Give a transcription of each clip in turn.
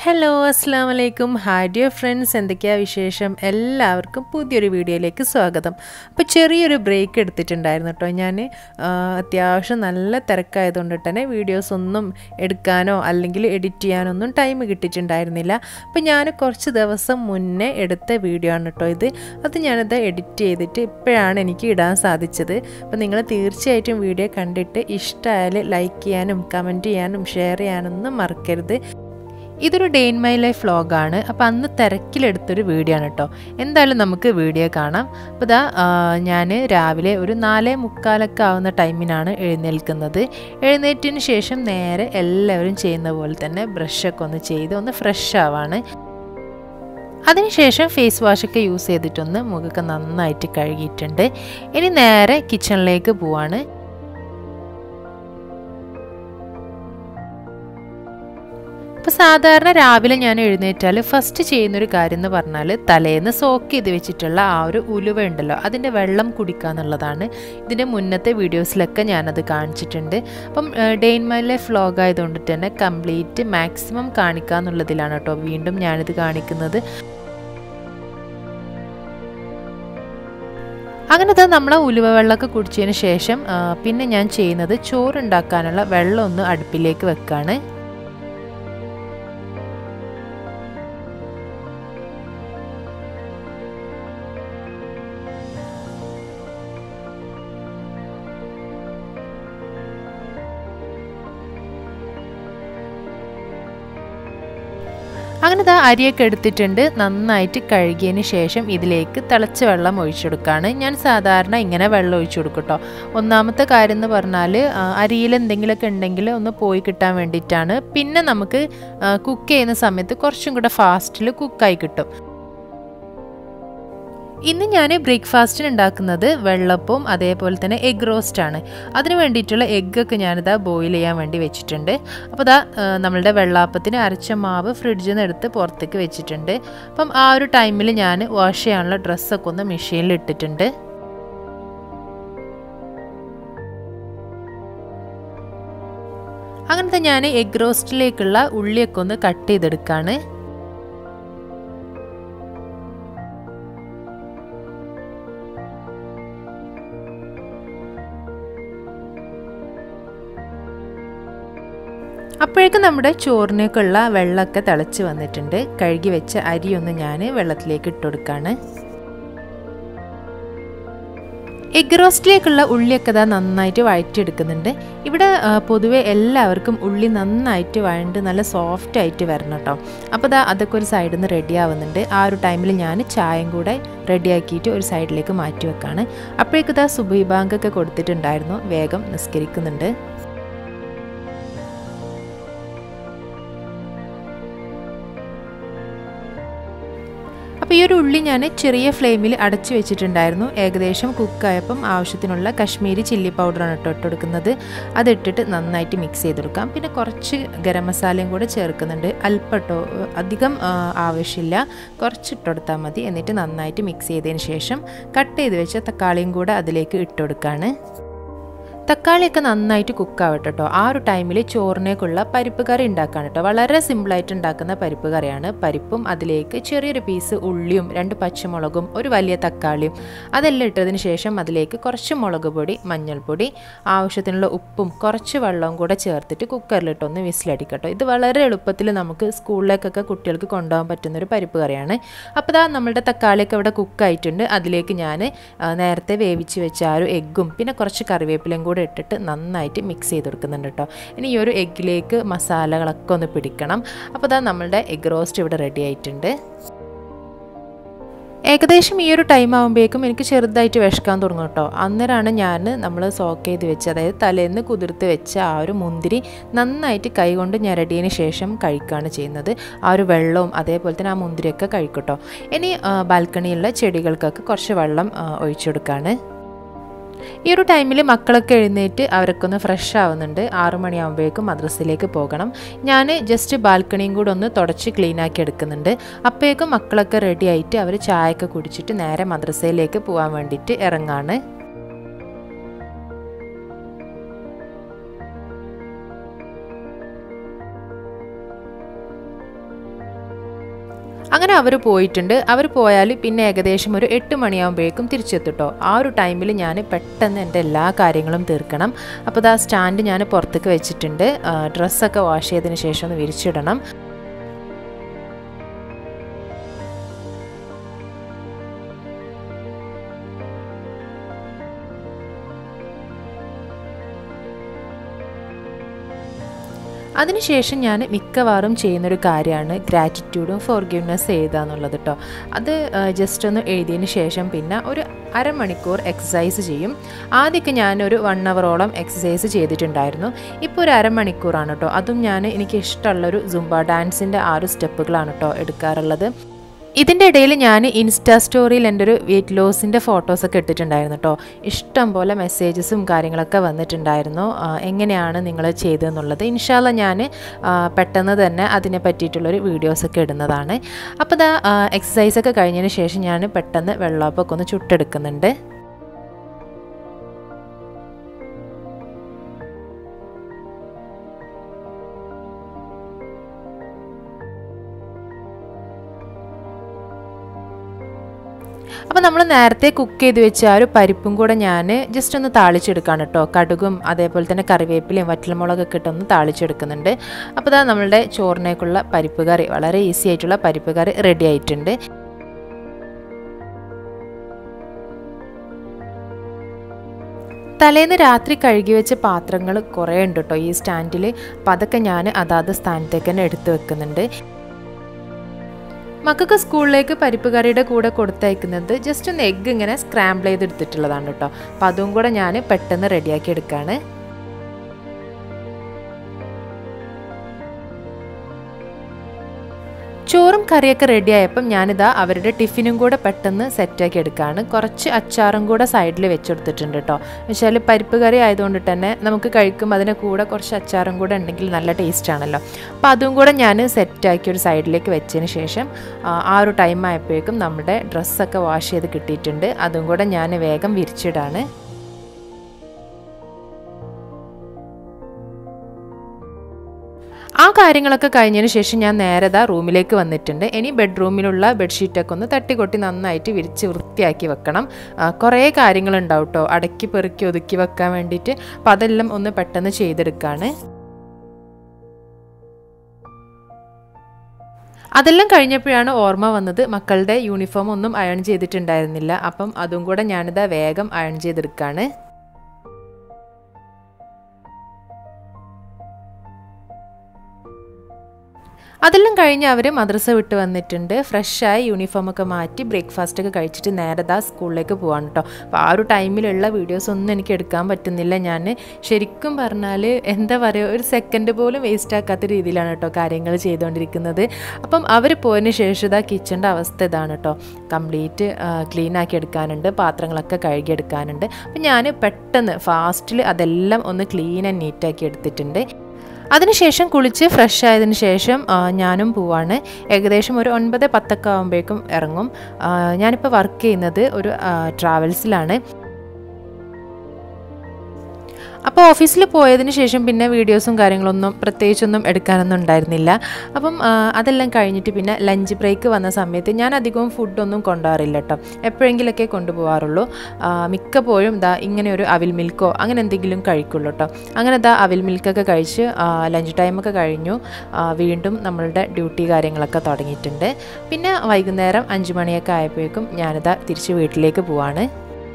hello അസ്സാം വലൈക്കും hi dear friends എന്തൊക്കെയാ വിശേഷം എല്ലാവർക്കും പുതിയൊരു വീഡിയോയിലേക്ക് സ്വാഗതം അപ്പോൾ ചെറിയൊരു ബ്രേക്ക് എടുത്തിട്ടുണ്ടായിരുന്നു കേട്ടോ ഞാൻ അത്യാവശ്യം നല്ല തിരക്കായതുകൊണ്ട് തന്നെ വീഡിയോസ് ഒന്നും എടുക്കാനോ അല്ലെങ്കിൽ എഡിറ്റ് ചെയ്യാനോ ഒന്നും ടൈം കിട്ടിയിട്ടുണ്ടായിരുന്നില്ല അപ്പോൾ ഞാൻ കുറച്ച് ദിവസം മുന്നേ എടുത്ത വീഡിയോ ആണ് കേട്ടോ ഇത് അത് ഞാനത് എഡിറ്റ് ചെയ്തിട്ട് ഇപ്പോഴാണ് എനിക്ക് ഇടാൻ സാധിച്ചത് അപ്പോൾ നിങ്ങൾ തീർച്ചയായിട്ടും വീഡിയോ കണ്ടിട്ട് ഇഷ്ടമായാൽ ലൈക്ക് ചെയ്യാനും കമൻറ്റ് ചെയ്യാനും ഷെയർ ചെയ്യാനൊന്നും മറക്കരുത് ഇതൊരു ഡേ ഇൻ മൈ ലൈഫ് വ്ളോഗാണ് അപ്പോൾ അന്ന് തിരക്കിലെടുത്തൊരു വീഡിയോ ആണ് കേട്ടോ എന്തായാലും നമുക്ക് വീഡിയോ കാണാം അപ്പോൾ ഇതാ ഞാൻ രാവിലെ ഒരു നാല് മുക്കാലൊക്കെ ആവുന്ന ടൈമിനാണ് എഴുന്നേൽക്കുന്നത് എഴുന്നേറ്റതിന് ശേഷം നേരെ എല്ലാവരും ചെയ്യുന്ന പോലെ തന്നെ ബ്രഷൊക്കെ ഒന്ന് ചെയ്ത് ഒന്ന് ഫ്രഷ് ആവാണ് അതിനുശേഷം ഫേസ് വാഷൊക്കെ യൂസ് ചെയ്തിട്ടൊന്ന് മുഖമൊക്കെ നന്നായിട്ട് കഴുകിയിട്ടുണ്ട് ഇനി നേരെ കിച്ചണിലേക്ക് പോവാണ് ഇപ്പോൾ സാധാരണ രാവിലെ ഞാൻ എഴുന്നേറ്റാൽ ഫസ്റ്റ് ചെയ്യുന്നൊരു കാര്യം എന്ന് പറഞ്ഞാൽ തലേന്ന് സോക്ക് ചെയ്ത് വെച്ചിട്ടുള്ള ആ ഒരു ഉലുവ ഉണ്ടല്ലോ അതിൻ്റെ വെള്ളം കുടിക്കുക എന്നുള്ളതാണ് ഇതിൻ്റെ മുന്നത്തെ വീഡിയോസിലൊക്കെ ഞാനത് കാണിച്ചിട്ടുണ്ട് അപ്പം day in my life vlog ആയതുകൊണ്ട് തന്നെ കംപ്ലീറ്റ് മാക്സിമം കാണിക്കുക എന്നുള്ളതിലാണ് കേട്ടോ വീണ്ടും ഞാനിത് കാണിക്കുന്നത് അങ്ങനത്തെ നമ്മൾ ഉലുവ വെള്ളമൊക്കെ കുടിച്ചതിന് ശേഷം പിന്നെ ഞാൻ ചെയ്യുന്നത് ചോറുണ്ടാക്കാനുള്ള വെള്ളം ഒന്ന് അടുപ്പിലേക്ക് വെക്കുകയാണ് അങ്ങനെ ഇതാ അരിയൊക്കെ എടുത്തിട്ടുണ്ട് നന്നായിട്ട് കഴുകിയതിന് ശേഷം ഇതിലേക്ക് തിളച്ച വെള്ളം ഒഴിച്ചെടുക്കുകയാണ് ഞാൻ സാധാരണ ഇങ്ങനെ വെള്ളം ഒഴിച്ചു കൊടുക്കും കേട്ടോ ഒന്നാമത്തെ കാര്യം എന്ന് പറഞ്ഞാൽ അരിയിൽ എന്തെങ്കിലുമൊക്കെ ഉണ്ടെങ്കിൽ ഒന്ന് പോയി കിട്ടാൻ വേണ്ടിയിട്ടാണ് പിന്നെ നമുക്ക് കുക്ക് ചെയ്യുന്ന സമയത്ത് കുറച്ചും കൂടെ ഫാസ്റ്റിൽ കുക്കായി കിട്ടും ഇന്ന് ഞാൻ ബ്രേക്ക്ഫാസ്റ്റിന് ഉണ്ടാക്കുന്നത് വെള്ളപ്പവും അതേപോലെ തന്നെ എഗ് റോസ്റ്റ് ആണ് അതിന് വേണ്ടിയിട്ടുള്ള എഗ്ഗൊക്കെ ഞാനിതാ ബോയിൽ ചെയ്യാൻ വേണ്ടി വെച്ചിട്ടുണ്ട് അപ്പോൾ ഇതാ നമ്മളുടെ വെള്ളാപ്പത്തിന് അരച്ച മാവ് ഫ്രിഡ്ജിൽ നിന്ന് എടുത്ത് പുറത്തേക്ക് വെച്ചിട്ടുണ്ട് അപ്പം ആ ഒരു ടൈമിൽ ഞാൻ വാഷ് ചെയ്യാനുള്ള ഡ്രസ്സൊക്കെ ഒന്ന് മെഷീനിൽ ഇട്ടിട്ടുണ്ട് അങ്ങനത്തെ ഞാൻ എഗ് റോസ്റ്റിലേക്കുള്ള ഉള്ളിയൊക്കെ ഒന്ന് കട്ട് ചെയ്തെടുക്കുകയാണ് അപ്പോഴേക്കും നമ്മുടെ ചോറിനേക്കുള്ള വെള്ളമൊക്കെ തിളച്ച് വന്നിട്ടുണ്ട് കഴുകി വെച്ച അരിയൊന്ന് ഞാൻ വെള്ളത്തിലേക്ക് ഇട്ടുകൊടുക്കുകയാണ് എഗ് റോസ്റ്റിലേക്കുള്ള ഉള്ളിയൊക്കെ ഇതാ നന്നായിട്ട് വഴറ്റിയെടുക്കുന്നുണ്ട് ഇവിടെ പൊതുവെ എല്ലാവർക്കും ഉള്ളി നന്നായിട്ട് വഴണ്ട് നല്ല സോഫ്റ്റ് ആയിട്ട് വരണം കേട്ടോ അപ്പോൾ ഇതാ അതൊക്കെ ഒരു സൈഡിൽ നിന്ന് റെഡി ആവുന്നുണ്ട് ആ ഒരു ടൈമിൽ ഞാൻ ചായയും കൂടെ റെഡിയാക്കിയിട്ട് ഒരു സൈഡിലേക്ക് മാറ്റി വെക്കാണ് അപ്പോഴേക്കും ഇതാ സുബൈ ബാങ്കൊക്കെ കൊടുത്തിട്ടുണ്ടായിരുന്നു വേഗം നിസ്കരിക്കുന്നുണ്ട് അപ്പോൾ ഈ ഒരു ഉള്ളി ഞാൻ ചെറിയ ഫ്ലെയിമിൽ അടച്ചു വെച്ചിട്ടുണ്ടായിരുന്നു ഏകദേശം കുക്കായപ്പം ആവശ്യത്തിനുള്ള കശ്മീരി ചില്ലി പൗഡറാണ് ഇട്ട് ഇട്ടെടുക്കുന്നത് അതിട്ടിട്ട് നന്നായിട്ട് മിക്സ് ചെയ്തെടുക്കാം പിന്നെ കുറച്ച് ഗരം മസാലയും കൂടെ ചേർക്കുന്നുണ്ട് അല്പട്ടോ അധികം ആവശ്യമില്ല കുറച്ച് ഇട്ടെടുത്താൽ മതി എന്നിട്ട് നന്നായിട്ട് മിക്സ് ചെയ്തതിന് ശേഷം കട്ട് ചെയ്ത് വെച്ച തക്കാളിയും കൂടെ അതിലേക്ക് ഇട്ടുകൊടുക്കുകയാണ് തക്കാളിയൊക്കെ നന്നായിട്ട് കുക്കാവട്ടെ കേട്ടോ ആ ഒരു ടൈമിൽ ചോറിനേക്കുള്ള പരിപ്പ് കറി ഉണ്ടാക്കാൻ കേട്ടോ വളരെ സിമ്പിളായിട്ട് ഉണ്ടാക്കുന്ന പരിപ്പ് കറിയാണ് പരിപ്പും അതിലേക്ക് ചെറിയൊരു പീസ് ഉള്ളിയും രണ്ട് പച്ചമുളകും ഒരു വലിയ തക്കാളിയും അതെല്ലാം ഇട്ടതിന് ശേഷം അതിലേക്ക് കുറച്ച് മുളക് പൊടി മഞ്ഞൾപ്പൊടി ആവശ്യത്തിനുള്ള ഉപ്പും കുറച്ച് വെള്ളവും കൂടെ ചേർത്തിട്ട് കുക്കറിലിട്ടൊന്ന് വിസിലടിക്കട്ടോ ഇത് വളരെ എളുപ്പത്തിൽ നമുക്ക് സ്കൂളിലേക്കൊക്കെ കുട്ടികൾക്ക് കൊണ്ടുപോകാൻ പറ്റുന്ന ഒരു പരിപ്പ് കറിയാണ് അപ്പോൾ ഇതാ നമ്മളുടെ തക്കാളിയൊക്കെ ഇവിടെ കുക്കായിട്ടുണ്ട് അതിലേക്ക് ഞാൻ നേരത്തെ വേവിച്ച് വെച്ച ആ ഒരു എഗ്ഗും പിന്നെ കുറച്ച് കറിവേപ്പിലയും കൂടെ ഇട്ടിട്ട് നന്നായിട്ട് മിക്സ് ചെയ്ത് കൊടുക്കുന്നുണ്ട് കേട്ടോ ഇനി ഈ ഒരു എഗ്ഗിലേക്ക് മസാലകളൊക്കെ ഒന്ന് പിടിക്കണം അപ്പോൾ ഇതാ നമ്മളുടെ എഗ് റോസ്റ്റ് ഇവിടെ റെഡി ആയിട്ടുണ്ട് ഏകദേശം ഈ ഒരു ടൈം ആകുമ്പോഴേക്കും എനിക്ക് ചെറുതായിട്ട് വിഷക്കാൻ തുടങ്ങും കേട്ടോ അന്നേരമാണ് ഞാൻ നമ്മൾ സോക്ക് ചെയ്ത് വെച്ച് അതായത് തലേന്ന് കുതിർത്ത് വെച്ച ആ ഒരു മുന്തിരി നന്നായിട്ട് കൈകൊണ്ട് ഞരടിയതിന് ശേഷം കഴിക്കുകയാണ് ചെയ്യുന്നത് ആ ഒരു വെള്ളവും അതേപോലെ തന്നെ ആ മുന്തിരിയൊക്കെ കഴിക്കട്ടോ ഇനി ബാൽക്കണിയിലുള്ള ചെടികൾക്കൊക്കെ കുറച്ച് വെള്ളം ഒഴിച്ചെടുക്കുകയാണ് ഈ ഒരു ടൈമിൽ മക്കളൊക്കെ എഴുന്നേറ്റ് അവരൊക്കെ ഒന്ന് ഫ്രഷ് ആവുന്നുണ്ട് ആറു മണിയാകുമ്പോഴേക്കും മദ്രസയിലേക്ക് പോകണം ഞാൻ ജസ്റ്റ് ബാൽക്കണിയും കൂടെ ഒന്ന് തുടച്ച് ക്ലീൻ ആക്കി എടുക്കുന്നുണ്ട് അപ്പോഴേക്കും മക്കളൊക്കെ റെഡി ആയിട്ട് അവർ ചായയൊക്കെ കുടിച്ചിട്ട് നേരെ മദ്രസയിലേക്ക് പോകാൻ വേണ്ടിയിട്ട് ഇറങ്ങാണ് അങ്ങനെ അവർ പോയിട്ടുണ്ട് അവർ പോയാൽ പിന്നെ ഏകദേശം ഒരു എട്ട് മണിയാകുമ്പോഴേക്കും തിരിച്ചെത്തുട്ടോ ആ ഒരു ടൈമിൽ ഞാൻ പെട്ടെന്ന് എൻ്റെ എല്ലാ കാര്യങ്ങളും തീർക്കണം അപ്പോൾ ആ സ്റ്റാൻഡ് ഞാൻ പുറത്തേക്ക് വെച്ചിട്ടുണ്ട് ഡ്രസ്സൊക്കെ വാഷ് ചെയ്തതിന് ശേഷം ഒന്ന് വിരിച്ചിടണം അതിനുശേഷം ഞാൻ മിക്കവാറും ചെയ്യുന്നൊരു കാര്യമാണ് ഗ്രാറ്റിറ്റ്യൂഡും ഫോർഗിവ്നെസ് എഴുതുക എന്നുള്ളത് കേട്ടോ അത് ജസ്റ്റ് ഒന്ന് എഴുതിയതിന് ശേഷം പിന്നെ ഒരു അരമണിക്കൂർ എക്സസൈസ് ചെയ്യും ആദ്യമൊക്കെ ഞാനൊരു വൺ അവറോളം എക്സസൈസ് ചെയ്തിട്ടുണ്ടായിരുന്നു ഇപ്പോൾ ഒരു അരമണിക്കൂറാണ് കേട്ടോ അതും ഞാൻ എനിക്ക് ഇഷ്ടമുള്ളൊരു സുംബ ഡാൻസിൻ്റെ ആ ഒരു സ്റ്റെപ്പുകളാണ് കേട്ടോ എടുക്കാറുള്ളത് ഇതിൻ്റെ ഇടയിൽ ഞാൻ ഇൻസ്റ്റാ സ്റ്റോറിയിൽ എൻ്റെ ഒരു വെയിറ്റ് ലോസിൻ്റെ ഫോട്ടോസൊക്കെ ഇട്ടിട്ടുണ്ടായിരുന്നു കേട്ടോ ഇഷ്ടം പോലെ മെസ്സേജസും കാര്യങ്ങളൊക്കെ വന്നിട്ടുണ്ടായിരുന്നു എങ്ങനെയാണ് നിങ്ങൾ ചെയ്തതെന്നുള്ളത് ഇൻഷാല്ല ഞാൻ പെട്ടെന്ന് തന്നെ അതിനെ പറ്റിയിട്ടുള്ളൊരു വീഡിയോസൊക്കെ ഇടുന്നതാണ് അപ്പോൾ ഇതാ എക്സസൈസൊക്കെ കഴിഞ്ഞതിന് ശേഷം ഞാൻ പെട്ടെന്ന് വെള്ളമൊക്കെ ഒന്ന് ചുട്ടെടുക്കുന്നുണ്ട് അപ്പോൾ നമ്മൾ നേരത്തെ കുക്ക് ചെയ്ത് വെച്ച ആ ഒരു പരിപ്പും കൂടെ ഞാൻ ജസ്റ്റ് ഒന്ന് താളിച്ചെടുക്കുകയാണ് കേട്ടോ കടുകും അതേപോലെ തന്നെ കറിവേപ്പിലയും വറ്റൽമുളകൊക്കെ ഇട്ടൊന്ന് താളിച്ചെടുക്കുന്നുണ്ട് അപ്പോൾ ഇതാ നമ്മളുടെ ചോറിനേക്കുള്ള പരിപ്പ് കറി വളരെ ഈസി ആയിട്ടുള്ള പരിപ്പ് കറി റെഡി ആയിട്ടുണ്ട് തലേന്ന് രാത്രി കഴുകി വെച്ച പാത്രങ്ങൾ കുറേ ഉണ്ട് കേട്ടോ ഈ സ്റ്റാൻഡിൽ അപ്പോൾ അതൊക്കെ ഞാൻ അതാത് സ്ഥാനത്തേക്ക് തന്നെ എടുത്ത് വെക്കുന്നുണ്ട് മക്കൾക്ക് സ്കൂളിലേക്ക് പരിപ്പ് കറിയുടെ കൂടെ കൊടുത്തയക്കുന്നത് ജസ്റ്റ് ഒന്ന് എഗ്ഗ് ഇങ്ങനെ സ്ക്രാമ്പിൾ ചെയ്തെടുത്തിട്ടുള്ളതാണ് കേട്ടോ അപ്പോൾ അതും കൂടെ ഞാൻ പെട്ടെന്ന് റെഡിയാക്കി എടുക്കുകയാണ് ചോറും കറിയൊക്കെ റെഡി ആയപ്പം ഞാനിതാ അവരുടെ ടിഫിനും കൂടെ പെട്ടെന്ന് സെറ്റാക്കി എടുക്കുകയാണ് കുറച്ച് അച്ചാറും കൂടെ സൈഡിൽ വെച്ചെടുത്തിട്ടുണ്ട് കേട്ടോ വെച്ചാൽ പരിപ്പ് കറി ആയതുകൊണ്ട് തന്നെ നമുക്ക് കഴിക്കുമ്പോൾ അതിൻ്റെ കൂടെ കുറച്ച് അച്ചാറും കൂടെ ഉണ്ടെങ്കിൽ നല്ല ടേസ്റ്റ് ആണല്ലോ അപ്പോൾ അതും കൂടെ ഞാൻ സെറ്റാക്കി ഒരു സൈഡിലേക്ക് വെച്ചതിന് ശേഷം ആ ഒരു ടൈം ആയപ്പോഴേക്കും നമ്മുടെ ഡ്രസ്സൊക്കെ വാഷ് ചെയ്ത് കിട്ടിയിട്ടുണ്ട് അതും കൂടെ ഞാൻ വേഗം വിരിച്ചിടാണ് ആ കാര്യങ്ങളൊക്കെ കഴിഞ്ഞതിന് ശേഷം ഞാൻ നേരെ ദാ റൂമിലേക്ക് വന്നിട്ടുണ്ട് ഇനി ബെഡ്റൂമിലുള്ള ബെഡ്ഷീറ്റൊക്കെ ഒന്ന് തട്ടിക്കൊട്ടി നന്നായിട്ട് വിരിച്ച് വൃത്തിയാക്കി വെക്കണം കുറേ കാര്യങ്ങളുണ്ടാവും കേട്ടോ അടക്കി പെറുക്കി ഒതുക്കി വെക്കാൻ വേണ്ടിയിട്ട് അപ്പം അതെല്ലാം ഒന്ന് പെട്ടെന്ന് ചെയ്തെടുക്കുകയാണ് അതെല്ലാം കഴിഞ്ഞപ്പോഴാണ് ഓർമ്മ വന്നത് മക്കളുടെ യൂണിഫോം ഒന്നും അയൺ ചെയ്തിട്ടുണ്ടായിരുന്നില്ല അപ്പം അതും കൂടെ ഞാനിതാ വേഗം അയൺ ചെയ്തെടുക്കുകയാണ് അതെല്ലാം കഴിഞ്ഞ് അവർ മദ്രസ വിട്ട് വന്നിട്ടുണ്ട് ഫ്രഷായി യൂണിഫോമൊക്കെ മാറ്റി ബ്രേക്ക്ഫാസ്റ്റ് ഒക്കെ കഴിച്ചിട്ട് നേരെ ദാ സ്കൂളിലേക്ക് പോവാണ് കേട്ടോ അപ്പോൾ ആ ഒരു ടൈമിലുള്ള വീഡിയോസ് ഒന്നും എനിക്ക് എടുക്കാൻ പറ്റുന്നില്ല ഞാൻ ശരിക്കും പറഞ്ഞാൽ എന്താ പറയുക ഒരു സെക്കൻഡ് പോലും വേസ്റ്റ് ആക്കാത്ത രീതിയിലാണ് കേട്ടോ കാര്യങ്ങൾ ചെയ്തുകൊണ്ടിരിക്കുന്നത് അപ്പം അവർ പോയതിന് ശേഷം ഇതാ കിച്ചൻ്റെ അവസ്ഥ ഇതാണ് കേട്ടോ കംപ്ലീറ്റ് ക്ലീൻ ആക്കി എടുക്കാനുണ്ട് പാത്രങ്ങളൊക്കെ കഴുകിയെടുക്കാനുണ്ട് അപ്പം ഞാൻ പെട്ടെന്ന് ഫാസ്റ്റിൽ അതെല്ലാം ഒന്ന് ക്ലീൻ ആൻഡ് നീറ്റാക്കി എടുത്തിട്ടുണ്ട് അതിനുശേഷം കുളിച്ച് ഫ്രഷ് ആയതിനു ശേഷം ഞാനും പോവാണ് ഏകദേശം ഒരു ഒൻപത് പത്തൊക്കെ ആകുമ്പോഴേക്കും ഇറങ്ങും ഞാനിപ്പോൾ വർക്ക് ചെയ്യുന്നത് ഒരു ട്രാവൽസിലാണ് അപ്പോൾ ഓഫീസിൽ പോയതിന് ശേഷം പിന്നെ വീഡിയോസും കാര്യങ്ങളൊന്നും പ്രത്യേകിച്ചൊന്നും എടുക്കാനൊന്നും ഉണ്ടായിരുന്നില്ല അപ്പം അതെല്ലാം കഴിഞ്ഞിട്ട് പിന്നെ ലഞ്ച് ബ്രേക്ക് വന്ന സമയത്ത് ഞാൻ അധികവും ഫുഡൊന്നും കൊണ്ടുപോകാറില്ല കേട്ടോ എപ്പോഴെങ്കിലൊക്കെ കൊണ്ടുപോകാറുള്ളൂ മിക്കപ്പോഴും ദാ ഇങ്ങനെ ഒരു അവിൽ മിൽക്കോ അങ്ങനെ എന്തെങ്കിലും കഴിക്കുള്ളൂ കേട്ടോ അങ്ങനെ ദാ അവിൽ മിൽക്കൊക്കെ കഴിച്ച് ലഞ്ച് ടൈമൊക്കെ കഴിഞ്ഞു വീണ്ടും നമ്മളുടെ ഡ്യൂട്ടി കാര്യങ്ങളൊക്കെ തുടങ്ങിയിട്ടുണ്ട് പിന്നെ വൈകുന്നേരം അഞ്ച് മണിയൊക്കെ ആയപ്പോഴേക്കും ഞാനിതാ തിരിച്ച് വീട്ടിലേക്ക് പോവാണ്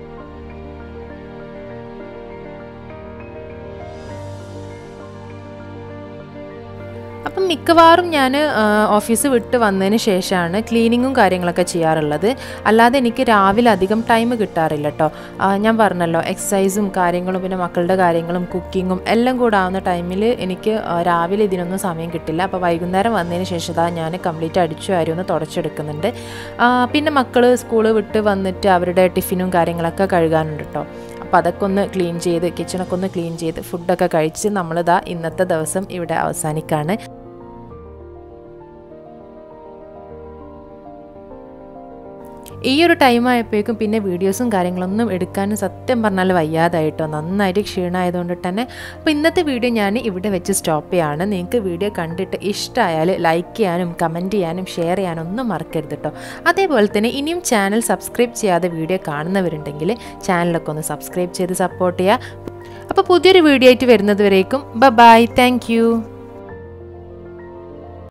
അപ്പം മിക്കവാറും ഞാൻ ഓഫീസ് വിട്ട് വന്നതിന് ശേഷമാണ് ക്ലീനിങ്ങും കാര്യങ്ങളൊക്കെ ചെയ്യാറുള്ളത് അല്ലാതെ എനിക്ക് രാവിലെ അധികം ടൈം കിട്ടാറില്ല കേട്ടോ ഞാൻ പറഞ്ഞല്ലോ എക്സസൈസും കാര്യങ്ങളും പിന്നെ മക്കളുടെ കാര്യങ്ങളും കുക്കിങ്ങും എല്ലാം കൂടെ ആവുന്ന ടൈമിൽ എനിക്ക് രാവിലെ ഇതിനൊന്നും സമയം കിട്ടില്ല അപ്പോൾ വൈകുന്നേരം വന്നതിന് ശേഷം ഇതാ ഞാൻ കംപ്ലീറ്റ് അടിച്ചു വാരി ഒന്ന് തുടച്ചെടുക്കുന്നുണ്ട് പിന്നെ മക്കൾ സ്കൂൾ വിട്ട് വന്നിട്ട് അവരുടെ ടിഫിനും കാര്യങ്ങളൊക്കെ കഴുകാനുണ്ട് കേട്ടോ അപ്പോൾ അതൊക്കെ ഒന്ന് ക്ലീൻ ചെയ്ത് കിച്ചണൊക്കെ ഒന്ന് ക്ലീൻ ചെയ്ത് ഫുഡൊക്കെ കഴിച്ച് നമ്മളിതാ ഇന്നത്തെ ദിവസം ഇവിടെ അവസാനിക്കാണ് ഈ ഒരു ടൈം ആയപ്പോഴേക്കും പിന്നെ വീഡിയോസും കാര്യങ്ങളൊന്നും എടുക്കാനും സത്യം പറഞ്ഞാൽ വയ്യാതായിട്ടോ നന്നായിട്ട് ക്ഷീണമായതുകൊണ്ട് തന്നെ അപ്പോൾ ഇന്നത്തെ വീഡിയോ ഞാൻ ഇവിടെ വെച്ച് സ്റ്റോപ്പ് ചെയ്യാണ് നിങ്ങൾക്ക് വീഡിയോ കണ്ടിട്ട് ഇഷ്ടമായാൽ ലൈക്ക് ചെയ്യാനും കമൻറ്റ് ചെയ്യാനും ഷെയർ ചെയ്യാനും ഒന്നും മറക്കരുത് കേട്ടോ അതേപോലെ തന്നെ ഇനിയും ചാനൽ സബ്സ്ക്രൈബ് ചെയ്യാതെ വീഡിയോ കാണുന്നവരുണ്ടെങ്കിൽ ചാനലൊക്കെ ഒന്ന് സബ്സ്ക്രൈബ് ചെയ്ത് സപ്പോർട്ട് ചെയ്യുക അപ്പോൾ പുതിയൊരു വീഡിയോ ആയിട്ട് വരുന്നത് വരേക്കും ബ ബൈ താങ്ക്